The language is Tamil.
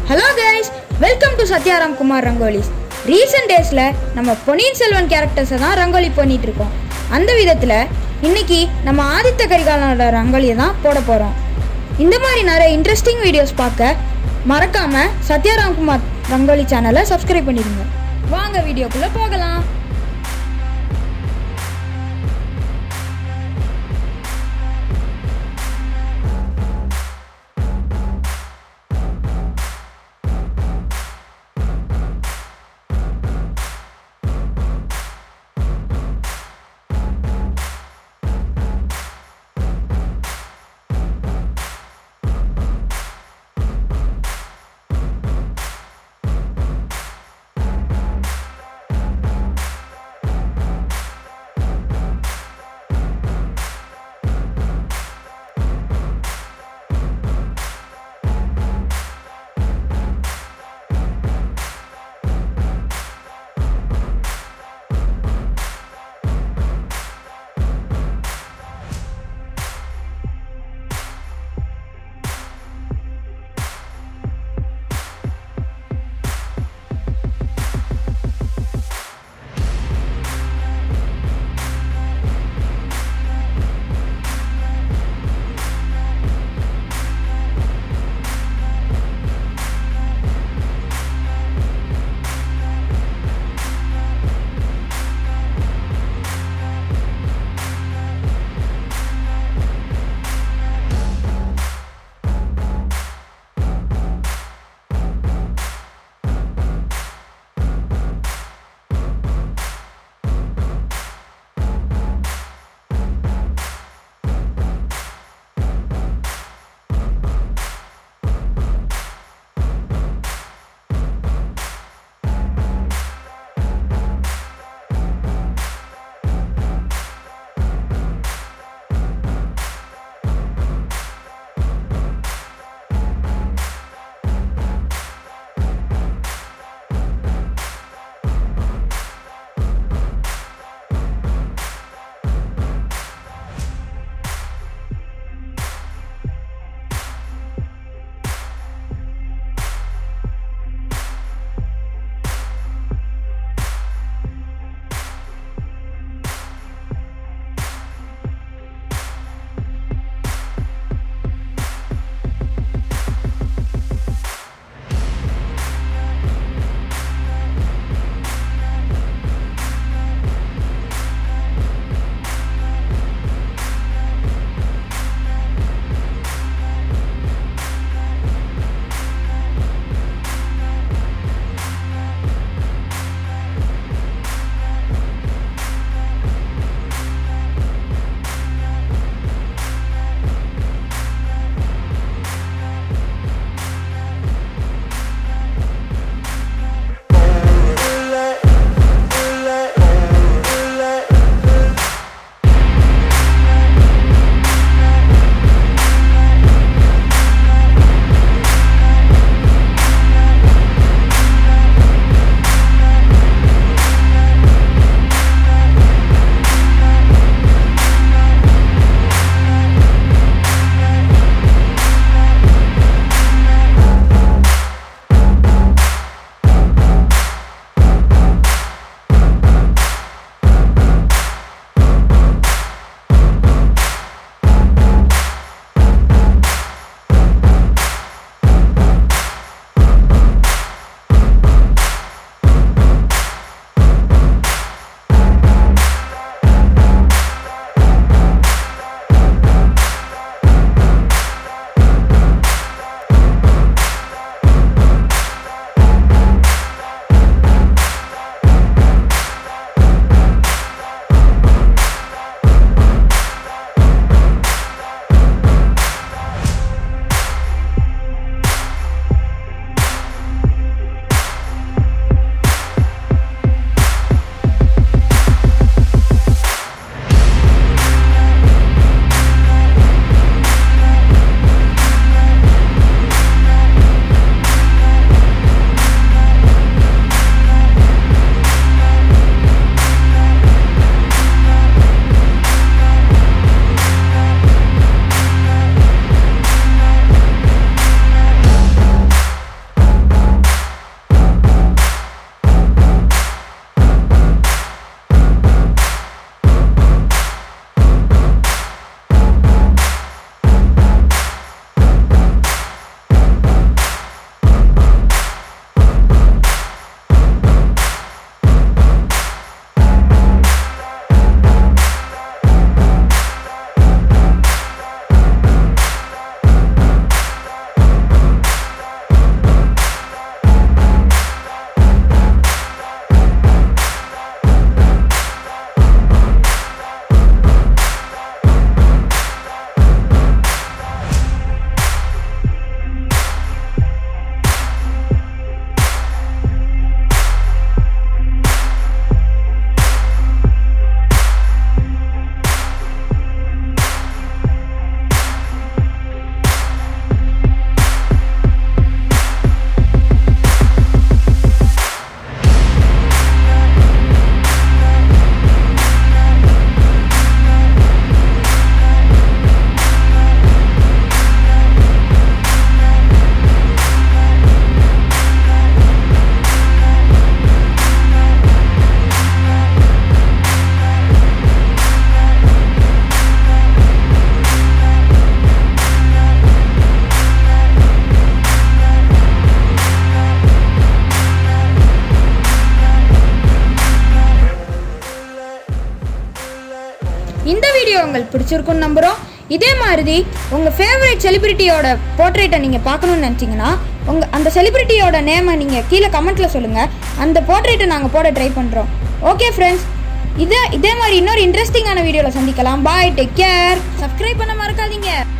hello guys welcome to Satyaram Kumar rangolis recent டேஸில் நம்ம பொன்னியின் செல்வன் கேரக்டர்ஸை தான் ரங்கோலி பண்ணிட்டு இருக்கோம் அந்த விதத்தில் இன்னைக்கு நம்ம ஆதித்த கரிகாலனோட ரங்கோலியை தான் போட போகிறோம் இந்த மாதிரி நிறைய இன்ட்ரெஸ்டிங் வீடியோஸ் பார்க்க மறக்காம சத்யாராம் குமார் ரங்கோலி சேனலை சப்ஸ்கிரைப் பண்ணிடுங்க வாங்க வீடியோக்குள்ளே போகலாம் உங்களுக்கு பிடிச்சிருக்குன்னு நம்புகிறோம் இதே மாதிரி உங்கள் ஃபேவரட் செலிபிரிட்டியோட போர்ட்ரேட்டை நீங்கள் பார்க்கணுன்னு நினச்சிங்கன்னா உங்கள் அந்த செலிபிரிட்டியோட நேமை நீங்கள் கீழே கமெண்ட்டில் சொல்லுங்கள் அந்த போர்ட்ரேட்டை நாங்கள் போட ட்ரை பண்ணுறோம் ஓகே ஃப்ரெண்ட்ஸ் இதே இதே மாதிரி இன்னொரு இன்ட்ரெஸ்டிங்கான வீடியோவில் சந்திக்கலாம் பாய் டேக் கேர் சப்ஸ்கிரைப் பண்ண மறக்காதீங்க